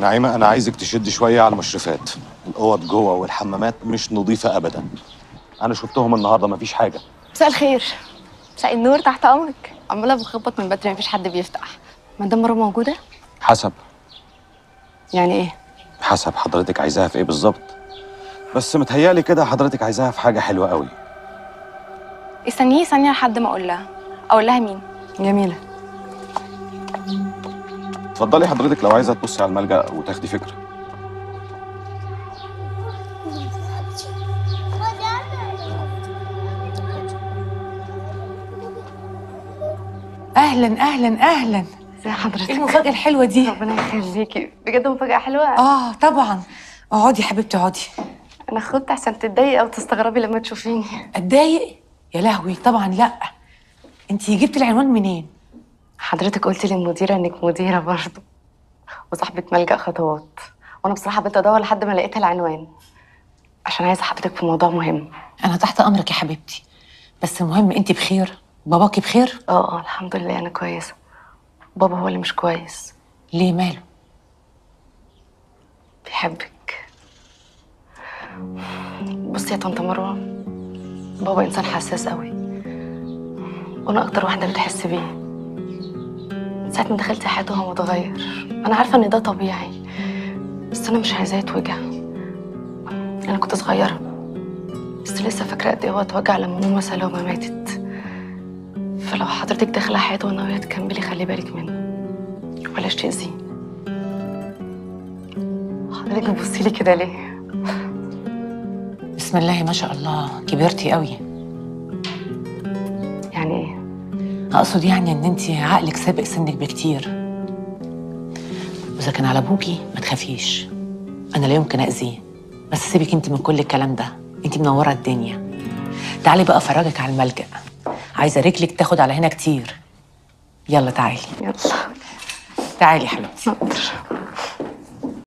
نعيمة أنا عايزك تشد شوية على المشرفات الأوض جوه والحمامات مش نظيفة أبدا أنا شفتهم النهاردة مفيش حاجة مساء الخير مساء النور تحت امرك عماله بخبط من بدري مفيش حد بيفتح مدام مروه موجوده حسب يعني ايه حسب حضرتك عايزاها في إيه بالظبط بس متهيألي كده حضرتك عايزاها في حاجة حلوة قوي استنيه ثانيه لحد ما اقول لها اقول لها مين جميله اتفضلي حضرتك لو عايزة تبصي على الملجأ وتاخدي فكرة اهلا اهلا اهلا ازي ايه حضرتك المفاجاه الحلوه دي ربنا يخليكي بجد مفاجاه حلوه اه طبعا اقعدي يا حبيبتي اقعدي انا خدت عشان تتضايقي او تستغربي لما تشوفيني اتضايق يا لهوي طبعا لا انتي جبتي العنوان منين حضرتك قلتي للمديره انك مديره برضه وصاحبه ملجأ خطوات وانا بصراحه بقيت ادور لحد ما لقيت العنوان عشان عايزه حضرتك في موضوع مهم انا تحت امرك يا حبيبتي بس المهم انتي بخير باباكي بخير اه اه الحمد لله انا كويسه بابا هو اللي مش كويس ليه ماله بيحبك بصي يا طنط مروه بابا انسان حساس قوي وانا اكتر واحده بتحس بيه من ساعه ما دخلت حياته هو متغير انا عارفه ان ده طبيعي بس انا مش عايزاه يتوجع انا كنت صغيره بس لسه فاكره قد ايه هو اتوجع لما ماما سلومه ماتت فلو حضرتك داخله حياته وناويه تكملي خلي بالك منه بلاش تاذيه حضرتك بتبصي لي كده ليه بسم الله ما شاء الله كبرتي قوي يعني ايه اقصد يعني ان انتي عقلك سابق سنك بكتير واذا كان على ابوكي ما تخافيش انا لا يمكن اذيه بس سيبك انت من كل الكلام ده انت منوره الدنيا تعالي بقى افرجك على الملجأ عايزه رجلك تاخد على هنا كتير يلا تعالي يلا تعالي يا حبيبتي حاضر